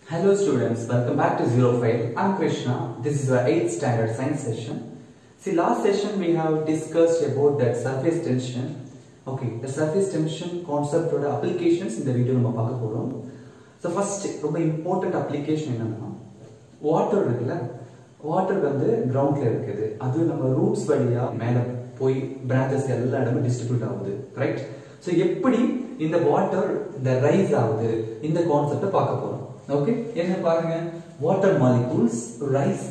Hello students, welcome back to Zero File. I'm Krishna. This is our 8th standard science session. See last session we have discussed about that surface tension. Okay, the surface tension concept ஓட applications இந்த video நம்ம பார்க்க போறோம். So first ரொம்ப important application என்னன்னா water இருக்குல்ல water வந்து கிரவுண்ட்ல இருக்குது அது நம்ம ரூட்ஸ் வழியா மேல போய் பிரான்ச்சஸ் எல்லா இடமும் டிஸ்ட்ரிபியூட் ஆகுது ரைட் ஸோ எப்படி இந்த வாட்டர் இந்த ரைஸ் ஆகுது இந்த கான்செப்டை பார்க்க போறோம் ஓகே என்ன பாருங்க water molecules rise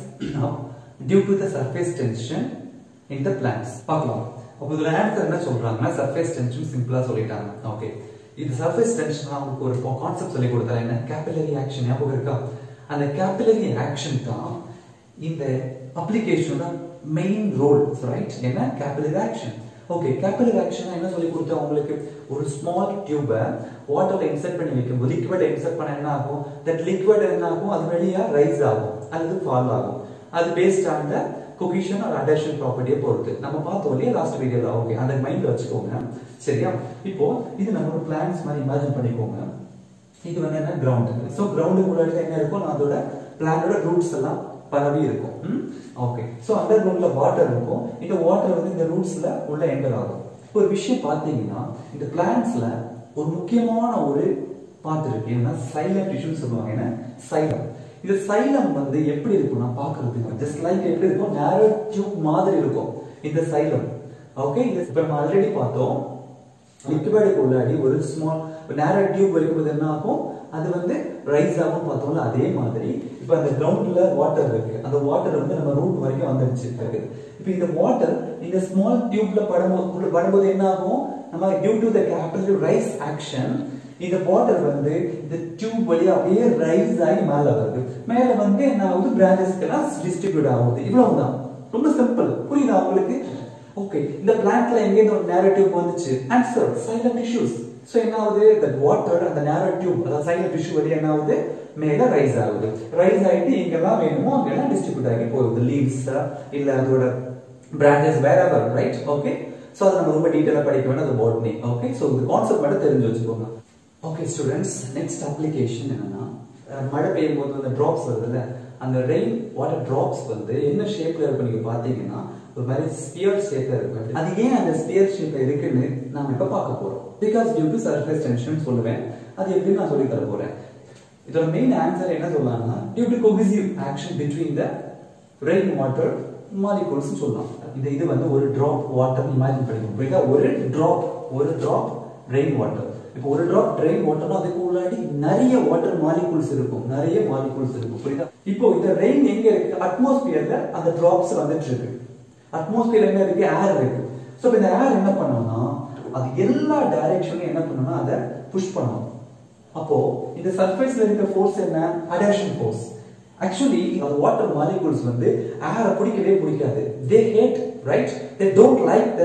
due to the surface tension in the plants பார்க்கலாம் அப்போ இதுல ஆன்சர் என்ன சொல்றாங்கன்னா சர்ஃபேஸ் டென்ஷன் சிம்பிளா சொல்லிட்டாங்க ஓகே இது சர்ஃபேஸ் டென்ஷன் அவங்களுக்கு ஒரு கான்செப்ட் சொல்லி கொடுத்தா என்ன கேபிலரி ஆக்ஷன் ஞாபகம் இருக்கா அந்த கேபிலரி ஆக்ஷன் தான் இந்த அப்ளிகேஷனோட மெயின் ரோல் ரைட் என்ன capillary action okay capillary action என்ன சொல்லி கொடுத்தா உங்களுக்கு ஒரு ஸ்மால் டியூபை வாட்டர்ல இன்சர்ட் பண்ணி வைக்கும் லிக்விட் இன்சர்ட் பண்ண என்ன ஆகும் தட் லிக்விட் என்ன ஆகும் அது வெளியா ரைஸ் ஆகும் அல்லது ஃபால் ஆகும் அது based on the cohesion or adhesion ப்ராப்பர்ட்டியை பொறுத்து நம்ம பார்த்தோம் இல்லையா லாஸ்ட் வீடியோல ஓகே அந்த மைண்ட்ல வச்சுக்கோங்க சரியா இப்போ இது நம்ம ஒரு பிளான்ஸ் மாதிரி இமேஜின் பண்ணிக்கோங்க இது வந்து என்ன கிரவுண்ட் ஸோ கிரவுண்டுக்கு முன்னாடி என்ன இருக்கும் நான் அதோட பிளானோட ரூட்ஸ் எல்லாம் பரவி இருக்கும் ஓகே ஸோ அண்டர் கிரவுண்ட்ல வாட்டர் இருக்கும் இந்த வாட்டர் வந்து இந்த ரூட்ஸ்ல உள்ள என்டர் ஆகும் இப்போ ஒரு விஷயம் பார்த்தீங்கன்னா இந்த பிளான்ஸ்ல ஒரு முக்கியமான ஒரு பார்ட் இருக்கு என்ன சைலம் டிஷ்யூன்னு சொல்லுவாங்க என்ன சைலம் இந்த சைலம் வந்து எப்படி இருக்கும்னா பாக்குறதுக்கு ஜஸ்ட் லைக் எப்படி இருக்கும் நேரோ டியூப் மாதிரி இருக்கும் இந்த சைலம் ஓகே இது இப்ப நம்ம ஆல்ரெடி பார்த்தோம் லிக்விடுக்கு உள்ளாடி ஒரு ஸ்மால் நேரோ டியூப் வைக்கும்போது என்ன ஆகும் அது வந்து ரைஸ் ஆகும் பார்த்தோம்ல அதே மாதிரி இப்போ அந்த கிரவுண்ட்ல வாட்டர் இருக்கு அந்த வாட்டர் வந்து நம்ம ரூட் வரைக்கும் வந்துருச்சு இருக்கு இப்போ இந்த வாட்டர் இந்த ஸ்மால் டியூப்ல படும்போது படும்போது என்ன ஆகும் நம்ம due to the capillary rise action இந்த வாட்டர் வந்து இந்த டியூப் வழியா அப்படியே ரைஸ் ஆகி மேல வருது மேல வந்து என்ன ஆகுது பிரான்ச்சஸ்க்கு எல்லாம் டிஸ்ட்ரிபியூட் ஆகுது இவ்வளவுதான் ரொம்ப சிம்பிள் புரியுதா உங்களுக்கு ஓகே இந்த பிளான்ட்ல எங்க இருந்து ஒரு நேரோ டியூப் வந்துச்சு ஆன்சர் சைலம் டிஷ்யூஸ் சோ என்ன ஆகுது தட் வாட்டர் அந்த நேரோ டியூப் அதாவது சைலம் டிஷ்யூ வழியா என்ன ஆகுது மேல ரைஸ் ஆகுது ரைஸ் ஆயிட்டு எங்கெல்லாம் வேணுமோ அங்கெல்லாம் டிஸ்ட்ரிபியூட் ஆகி போகுது லீவ்ஸ் இல்ல அதோட பிரான்ச்சஸ் வேற ரைட் ஓகே சோ அதை நம்ம ரொம்ப டீட்டெயிலா படிக்க வேணும் அது பாட்னி ஓகே சோ இந்த கான்செப்ட் மட்டும் தெரிஞ்சு வச்சுக்கோங்க ஓகே ஸ்டூடெண்ட்ஸ் நெக்ஸ்ட் அப்ளிகேஷன் என்னன்னா மழை பெய்யும் போது அந்த டிராப்ஸ் வருதுல்ல அந்த ரெயின் வாட்டர் டிராப்ஸ் வந்து என்ன ஷேப்ல இருக்கும் நீங்க பாத்தீங்கன்னா ஒரு மாதிரி ஸ்பியர் ஷேப்ல இருக்கும் அது ஏன் அந்த ஸ்பியர் ஷேப்ல இருக்குன்னு நாம இப்ப பார்க்க போறோம் because due to surface tension சொல்லுவேன் அது எப்படின்னு நான் சொல்லி தர போறேன் இதோட மெயின் ஆன்சர் என்ன சொல்லலாம்னா due to cohesive action between the rain water molecules சொல்லலாம் இந்த இது வந்து ஒரு டிராப் வாட்டர் இமேஜின் பண்ணிக்கணும் புரியுதா ஒரு டிராப் ஒரு டிராப் ரெயின் வாட்டர் இப்போ ஒரு டிராப் ட்ரெயின் வாட்டர்னா அதுக்கு உள்ளாடி நிறைய வாட்டர் மாலிகூல்ஸ் இருக்கும் நிறைய மாலிகூல்ஸ் இருக்கும் புரியுதா இப்போ இந்த ரெயின் எங்க இருக்கு அட்மாஸ்பியர்ல அந்த டிராப்ஸ் வந்துட்டு இருக்கு அட்மாஸ்பியர்ல என்ன இருக்கு ஏர் இருக்கு ஸோ இந்த ஏர் என்ன பண்ணோம்னா அது எல்லா டைரக்ஷன்லயும் என்ன பண்ணணும்னா அதை புஷ் பண்ணணும் அப்போ இந்த சர்ஃபேஸ்ல இருக்க ஃபோர்ஸ் என்ன அடேஷன் ஃபோர்ஸ் ஆக்சுவலி அந்த வாட்டர் மாலிகூல்ஸ் வந்து ஏரை பிடிக்கவே பிடிக்காது they hate right they don't like the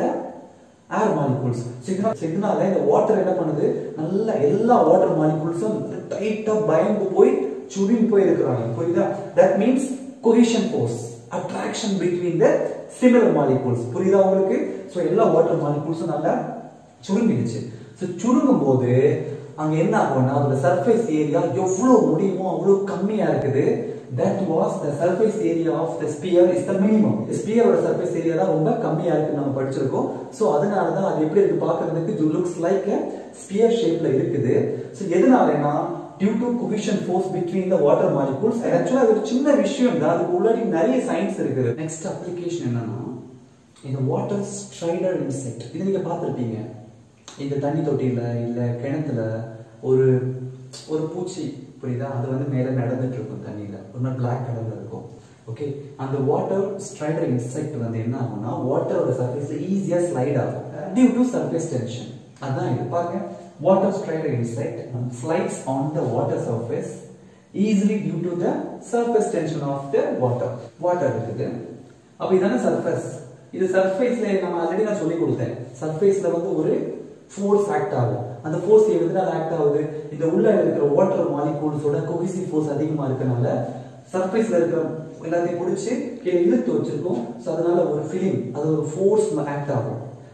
air molecules இதனால இந்த வாட்டர் என்ன பண்ணுது நல்ல எல்லா வாட்டர் மாலிகூல்ஸும் டைட்டா பயந்து போய் சுருங்கி போய் இருக்கிறாங்க புரியுதா that means cohesion force attraction between the similar molecules புரியுதா உங்களுக்கு ஸோ எல்லா வாட்டர் மாலிகூல்ஸும் நல்லா சுருங்கிடுச்சு ஸோ சுருங்கும் போது அங்க என்ன ஆகும்னா அதோட சர்ஃபேஸ் ஏரியா எவ்வளவு முடியுமோ அவ்வளவு கம்மியா இருக்குது that was the surface area of the sphere is the minimum sphere ஓட surface area தான் ரொம்ப கம்மியா இருக்கு நம்ம படிச்சிருக்கோம் சோ அதனால தான் அது எப்படி இருக்கு பார்க்கிறதுக்கு it looks like a sphere shapeல இருக்குது சோ எதனாலனா due to cohesion force between the water molecules ஆக்சுவலா அது ஒரு சின்ன விஷயம் தான் அதுக்கு உள்ளாடி நிறைய சயின்ஸ் இருக்குது நெக்ஸ்ட் அப்ளிகேஷன் என்னன்னா இந்த வாட்டர் ஸ்ட்ரைடர் இன்செக்ட் இது நீங்க பார்த்திருப்பீங்க இந்த தண்ணி தொட்டியில இல்ல கிணத்துல ஒரு ஒரு பூச்சி புரியுதா அது வந்து மேல நடந்துட்டு இருக்கும் தண்ணியில ஒரு பிளாக் கலர்ல இருக்கும் ஓகே அந்த வாட்டர் ஸ்ட்ரைடர் இன்செக்ட் வந்து என்ன ஆகும்னா வாட்டரோட சர்ஃபேஸ்ல ஈஸியா ஸ்லைட் ஆகும் டியூ டு சர்ஃபேஸ் டென்ஷன் அதான் இது பாருங்க water strider insect slides on the water surface easily due to the surface tension of the water water இருக்குது அப்ப இதான சர்ஃபேஸ் இது சர்ஃபேஸ்ல நம்ம ஆல்ரெடி நான் சொல்லி கொடுத்தேன் சர்ஃபேஸ்ல வந்து ஒரு ஃபோர்ஸ் ஆக்ட் ஆகும் அந்த ஃபோர்ஸ் எதனால ஆக்ட் ஆகுது இந்த உள்ள இருக்கிற வாட்டர் மாலிகூல்ஸோட கொஹிசிவ் ஃபோர்ஸ் அதிகமா இருக்கனால சர்ஃபேஸ்ல இருக்கிற எல்லாத்தையும் பிடிச்சி கீழே இழுத்து வச்சிருக்கோம் ஸோ அதனால ஒரு ஃபீலிங் அது ஒரு ஃபோர்ஸ் ஆக்ட் ஆகும்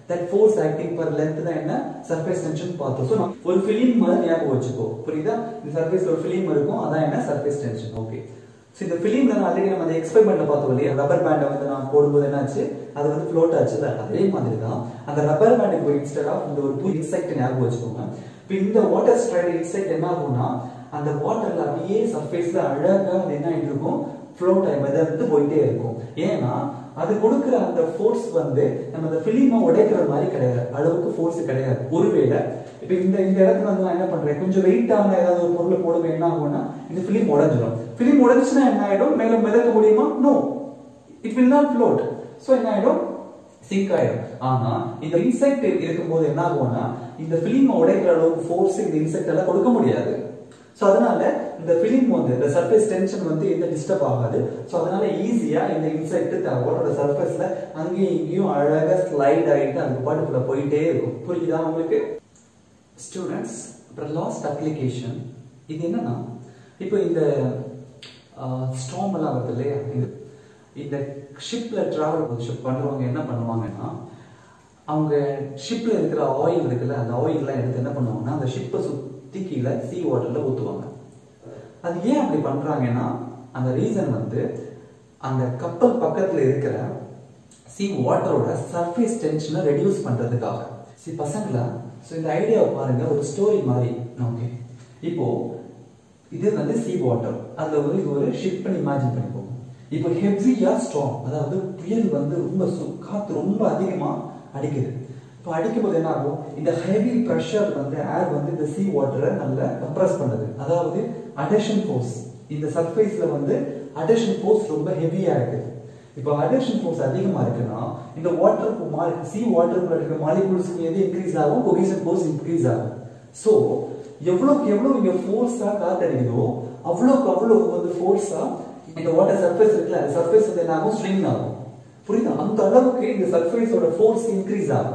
that force acting per length தான் என்ன சர்ஃபேஸ் டென்ஷன் பார்த்தோம் ஸோ ஒரு ஃபிலிம் மாதிரி ஞாபகம் வச்சுக்கோ புரியுதா இந்த சர்ஃபேஸ்ல ஒரு ஃபிலிம் இருக்கும் அதான் என்ன சர்ஃபேஸ் டென்ஷன் ஓகே ஸோ இந்த ஃபிலிம்ல நான் ஆல்ரெடி நம்ம அந்த எக்ஸ்பெரிமெண்ட்ல பார்த்தோம் இல்லையா ரப்பர் பேண்டை வந்து நான் போடும்போது என்னாச்சு அது வந்து ஃப்ளோட் ஆச்சு அதே மாதிரி தான் அந்த ரப்பர் பேண்டுக்கு இன்ஸ்டெட் ஆஃப் இந்த ஒரு டூ இன்செக்ட் ஞாபகம் வச்சுக்கோங்க இப்போ இந்த வாட்டர் ஸ்ட்ரைட் இன்செக்ட் என்ன ஆகும்னா அந்த வாட்டர்ல அப்படியே சர்ஃபேஸ்ல அழகா அது என்ன ஆயிட்டு இருக்கும் ஃப்ளோட் ஆகி மிதந்து போயிட்டே இருக்கும் ஏன்னா அது கொடுக்குற அந்த ஃபோர்ஸ் வந்து நம்ம அந்த பிலிமை உடைக்கிற மாதிரி கிடையாது அளவுக்கு ஃபோர்ஸ் கிடையாது ஒருவேளை இப்போ இந்த இந்த இடத்துல வந்து நான் என்ன பண்றேன் கொஞ்சம் வெயிட்டான ஏதாவது ஒரு பொருளை போடுவேன் என்ன ஆகும்னா இந்த பிலிம் உடஞ்சிடும் பிலிம் உடஞ்சுன்னா என்ன ஆயிடும் மேல மிதக்க முடியுமா no it will not float so என்ன ஆயிடும் சிங்க் ஆயிடும் ஆனா இந்த இன்செக்ட் இருக்கும்போது என்ன ஆகும்னா இந்த பிலிம் உடைக்கிற அளவுக்கு ஃபோர்ஸ் இந்த இன்செக்ட் எல்லாம் கொடுக்க முடியாது ஸோ அதனால இந்த பிலிம் வந்து இந்த சர்ஃபேஸ் டென்ஷன் வந்து எந்த டிஸ்டர்ப் ஆகாது ஸோ அதனால ஈஸியா இந்த இன்செக்ட் வாட்டரோட சர்ஃபேஸ்ல அங்கேயும் இங்கேயும் அழகா ஸ்லைட் ஆகிட்டு அதுக்கு பாட்டுக்குள்ள போயிட்டே இருக்கும் புரியுதா உங்களுக்கு ஸ்டூடெண்ட்ஸ் அப்புறம் லாஸ்ட் அப்ளிகேஷன் இது என்னன்னா இப்போ இந்த ஸ்டாம் எல்லாம் வருது இல்லையா இது இந்த ஷிப்ல டிராவல் ஷிப் பண்றவங்க என்ன பண்ணுவாங்கன்னா அவங்க ஷிப்ல இருக்கிற ஆயில் இருக்குல்ல அந்த ஆயில்லாம் எடுத்து என்ன பண்ணுவாங்கன்னா அந்த ஷிப்பை சுத்தி கீழே சீ வாட்டர்ல ஊத்துவாங்க அது ஏன் அப்படி பண்றாங்கன்னா அந்த ரீசன் வந்து அந்த கப்பல் பக்கத்துல இருக்கிற சி வாட்டரோட சர்ஃபேஸ் டென்ஷனை ரெடியூஸ் பண்றதுக்காக சி பசங்களா ஸோ இந்த ஐடியாவை பாருங்க ஒரு ஸ்டோரி மாதிரி ஓகே இப்போ இது வந்து சி வாட்டர் அதுல ஒரு இது ஒரு ஷிப் பண்ணி இமேஜின் பண்ணிப்போம் இப்போ ஹெவியா ஸ்ட்ராங் அதாவது புயல் வந்து ரொம்ப சு- காத்து ரொம்ப அதிகமா அடிக்குது இப்போ அடிக்கும் போது என்ன ஆகும் இந்த ஹெவி ப்ரெஷர் வந்து ஏர் வந்து இந்த சி வாட்டரை நல்லா கம்ப்ரஸ் பண்ணுது அதாவது அடேஷன் ஃபோர்ஸ் இந்த சர்ஃபேஸ்ல வந்து அடேஷன் ஃபோர்ஸ் ரொம்ப ஹெவியா இருக்குது இப்போ அடேஷன் ஃபோர்ஸ் அதிகமா இருக்குன்னா இந்த வாட்டர் சி வாட்டருக்குள்ள இருக்க மாலிகூல்ஸ்க்கு எது இன்க்ரீஸ் ஆகும் கொஹேஷன் ஃபோர்ஸ் இன்க்ரீஸ் ஆகும் ஸோ எவ்வளவுக்கு எவ்வளவு இங்க ஃபோர்ஸா காத்தடிக்குதோ அவ்வளவுக்கு அவ்வளவு வந்து ஃபோர்ஸா இந்த வாட்டர் சர்ஃபேஸ் இருக்குல்ல அந்த சர்ஃபேஸ் வந்து என்ன ஆகும் ஸ்ட்ரெயின் ஆகும் புரியுதா அந்த அளவுக்கு இந்த சர்ஃபேஸோட ஃபோர்ஸ் இன்க்ரீஸ் ஆகும்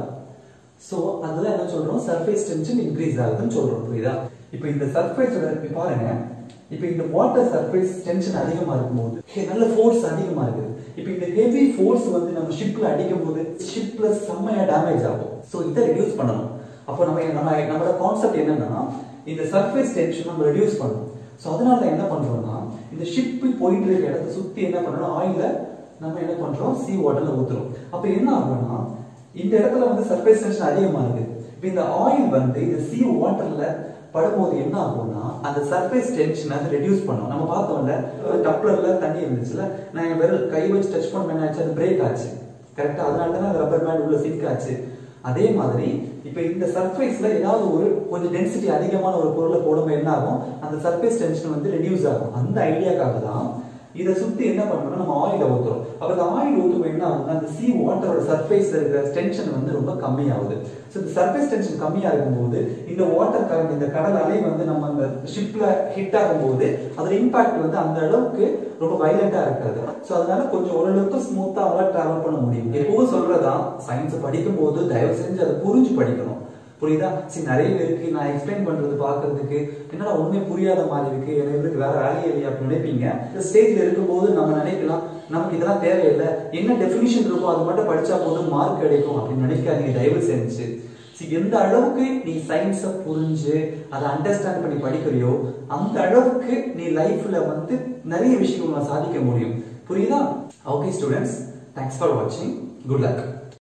சோ அதுல என்ன சொல்றோம் சர்ஃபேஸ் டென்ஷன் இன்க்ரீஸ் ஆகுதுன்னு சொல்றோம் புரியுதா இப்போ இந்த சர்ஃபேஸோட இப்ப பாருங்க இப்போ இந்த வாட்டர் சர்ஃபேஸ் டென்ஷன் அதிகமா இருக்கும்போது ஹே- நல்ல ஃபோர்ஸ் அதிகமா இருக்குது இப்போ இந்த ஹெவி ஃபோர்ஸ் வந்து நம்ம ஷிப்ல அடிக்கும் போது ஷிப்ல செம்மையா டேமேஜ் ஆகும் சோ இதை ரெடியூஸ் பண்ணணும் அப்போ நம்ம நம்ம நம்மளோட கான்செப்ட் என்னன்னா இந்த சர்ஃபேஸ் டென்ஷன் நம்ம ரெடியூஸ் பண்ணணும் சோ அதனால என்ன பண்றோம்னா இந்த ஷிப் போயிட்டு இருக்க இடத்த சுத்தி என்ன பண்ணணும் ஆயில நம்ம என்ன பண்றோம் சி வாட்டர்ல ஊத்துறோம் அப்ப என்ன ஆகும்னா இந்த இடத்துல வந்து சர்ஃபேஸ் டென்ஷன் அதிகமா இருக்கு இப்ப இந்த ஆயில் வந்து இந்த சி வாட்டர்ல படும்போது என்ன ஆகும்னா அந்த சர்ஃபேஸ் டென்ஷன் அதை ரெடியூஸ் பண்ணும் நம்ம பார்த்தோம்ல ஒரு டப்ளர்ல தண்ணி இருந்துச்சுல நான் என் விரல் கை வச்சு டச் பண்ண என்ன ஆச்சு அது பிரேக் ஆச்சு கரெக்டா அதனால தான் அந்த ரப்பர் பேண்ட் உள்ள சிங்க் ஆச்சு அதே மாதிரி இப்ப இந்த சர்ஃபேஸ்ல ஏதாவது ஒரு கொஞ்சம் டென்சிட்டி அதிகமான ஒரு பொருளை போடும்போது என்ன ஆகும் அந்த சர்ஃபேஸ் டென்ஷன் வந்து ரெடியூஸ் ஆகும் அந்த ஐடியாக்காக தான் இதை சுத்தி என்ன பண்றோம்னா நம்ம ஆயில ஊத்துறோம் அப்ப இந்த ஆயில் ஊத்தும் என்ன ஆகும்னா அந்த சி வாட்டரோட சர்ஃபேஸ்ல இருக்கிற டென்ஷன் வந்து ரொம்ப கம்மியாகுது ஸோ இந்த சர்ஃபேஸ் டென்ஷன் கம்மியா இருக்கும்போது இந்த வாட்டர் கரண்ட் இந்த கடல் அலை வந்து நம்ம அந்த ஷிப்ல ஹிட் ஆகும்போது அதோட இம்பாக்ட் வந்து அந்த அளவுக்கு ரொம்ப வைலண்டா இருக்காது ஸோ அதனால கொஞ்சம் ஓரளவுக்கு ஸ்மூத்தா அவங்களால டிராவல் பண்ண முடியும் எப்பவும் சொல்றதா சயின்ஸ் படிக்கும் போது தயவு செஞ்சு அதை புரிஞ்சு படிக்கணும் புரியுதா சரி நிறைய பேருக்கு நான் எக்ஸ்பிளைன் பண்றது பாக்குறதுக்கு என்னடா ஒண்ணுமே புரியாத மாதிரி இருக்கு நிறைய பேருக்கு வேற வேலையே இல்லையா அப்படின்னு நினைப்பீங்க இந்த ஸ்டேஜ்ல இருக்கும்போது நம்ம நினைக்கலாம் நமக்கு இதெல்லாம் தேவையில்லை என்ன டெஃபினிஷன் இருக்கோ அது மட்டும் படிச்சா போதும் மார்க் கிடைக்கும் அப்படின்னு நினைக்காதீங்க தயவு செஞ்சு See, எந்த அளவுக்கு நீ சயின்ஸை புரிஞ்சு அதை அண்டர்ஸ்டாண்ட் பண்ணி படிக்கிறியோ அந்த அளவுக்கு நீ லைஃப்ல வந்து நிறைய விஷயங்கள் உன்னால சாதிக்க முடியும் புரியுதா ஓகே ஸ்டூடெண்ட்ஸ் தேங்க்ஸ் ஃபார் வாட்சிங் குட் லக்